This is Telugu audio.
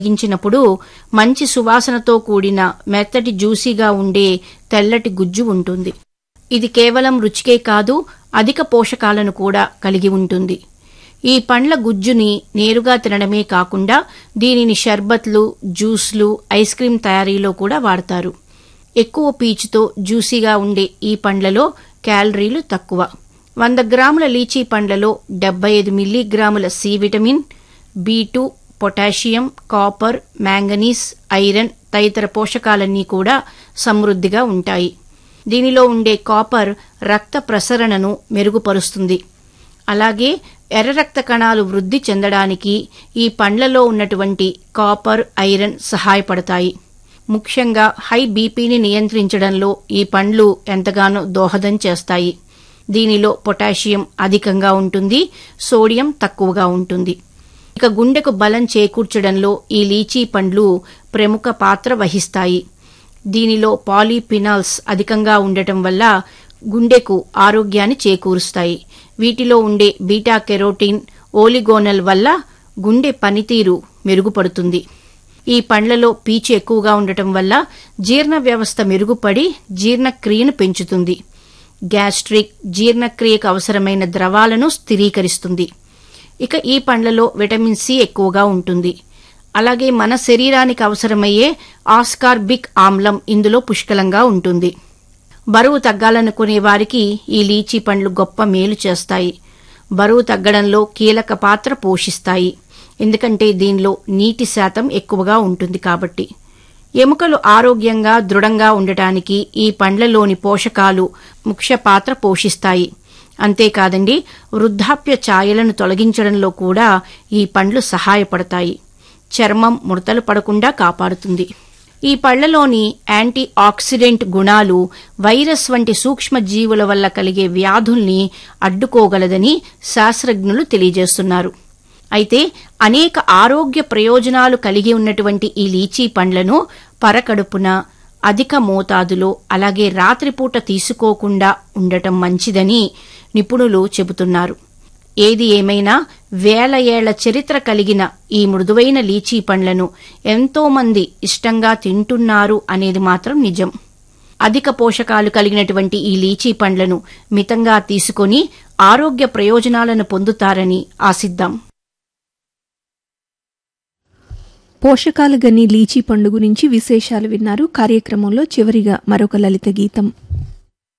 వేగించినప్పుడు మంచి సువాసనతో కూడిన మెత్తటి జ్యూసీగా ఉండే తెల్లటి గుజ్జు ఉంటుంది ఇది కేవలం రుచికే కాదు అధిక పోషకాలను కూడా కలిగి ఉంటుంది ఈ పండ్ల గుజ్జుని నేరుగా తినడమే కాకుండా దీనిని షర్బత్లు జ్యూస్లు ఐస్ క్రీం తయారీలో కూడా వాడతారు ఎక్కువ పీచుతో జ్యూసీగా ఉండే ఈ పండ్లలో క్యాలరీలు తక్కువ వంద గ్రాముల లీచీ పండ్లలో డెబ్బై ఐదు మిల్లీగ్రాముల C vitamin B two potassium copper manganese iron తదితర పోషకాలన్నీ కూడా సమృద్ధిగా ఉంటాయి దీనిలో ఉండే కాపర్ రక్త ప్రసరణను మెరుగుపరుస్తుంది అలాగే ఎర్ర రక్త కణాలు వృద్ధి చెందడానికి ఈ పండ్లలో ఉన్నటువంటి కాపర్ ఐరన్ సహాయపడతాయి ముఖ్యంగా హై బీపీని నియంత్రించడంలో ఈ పండ్లు ఎంతగానో దోహదం చేస్తాయి దీనిలో పొటాషియం అధికంగా ఉంటుంది సోడియం తక్కువగా ఉంటుంది ఇక గుండెకు బలం చేకూర్చడంలో ఈ లీచీ పండ్లు ప్రముఖ పాత్ర వహిస్తాయి దీనిలో పాలీపినాల్స్ అధికంగా ఉండటం వల్ల గుండెకు ఆరోగ్యాన్ని చేకూరుస్తాయి వీటిలో ఉండే బీటా కెరోటిన్ ఓలిగోనల్ వల్ల గుండె పనితీరు మెరుగుపడుతుంది ఈ పండ్లలో పీచు ఎక్కువగా ఉండటం వల్ల జీర్ణ వ్యవస్థ మెరుగుపడి జీర్ణక్రియను పెంచుతుంది గ్యాస్ట్రిక్ జీర్ణక్రియకు అవసరమైన ద్రవాలను స్థిరీకరిస్తుంది ఇక ఈ పండ్లలో విటమిన్ సి ఎక్కువగా ఉంటుంది అలాగే మన శరీరానికి అవసరమయ్యే ఆస్కార్బిక్ ఆమ్లం ఇందులో పుష్కలంగా ఉంటుంది బరువు తగ్గాలనుకునే వారికి ఈ లీచీ పండ్లు గొప్ప మేలు చేస్తాయి బరువు తగ్గడంలో కీలక పాత్ర పోషిస్తాయి ఎందుకంటే దీనిలో నీటి శాతం ఎక్కువగా ఉంటుంది కాబట్టి ఎముకలు ఆరోగ్యంగా దృఢంగా ఉండటానికి ఈ పండ్లలోని పోషకాలు ముఖ్య పాత్ర పోషిస్తాయి అంతేకాదండి వృద్ధాప్య ఛాయలను తొలగించడంలో కూడా ఈ పండ్లు సహాయపడతాయి చర్మం ముడతలు పడకుండా కాపాడుతుంది ఈ పళ్లలోని యాంటీ ఆక్సిడెంట్ గుణాలు వైరస్ వంటి సూక్ష్మ జీవుల వల్ల కలిగే వ్యాధుల్ని అడ్డుకోగలదని శాస్త్రజ్ఞులు తెలియజేస్తున్నారు అయితే అనేక ఆరోగ్య ప్రయోజనాలు కలిగి ఉన్నటువంటి ఈ లీచీ పండ్లను పరకడుపున అధిక మోతాదులో అలాగే రాత్రిపూట తీసుకోకుండా ఉండటం మంచిదని నిపుణులు చెబుతున్నారు ఏది ఏమైనా వేల ఏళ్ల చరిత్ర కలిగిన ఈ మృదువైన లీచీ పండ్లను ఎంతో మంది ఇష్టంగా తింటున్నారు అనేది మాత్రం నిజం అధిక పోషకాలు కలిగినటువంటి ఈ లీచీ పండ్లను మితంగా తీసుకొని ఆరోగ్య ప్రయోజనాలను పొందుతారని ఆశిద్దాం పోషకాలు గని లీచీ పండు గురించి విశేషాలు విన్నారు కార్యక్రమంలో చివరిగా మరొక లలిత గీతం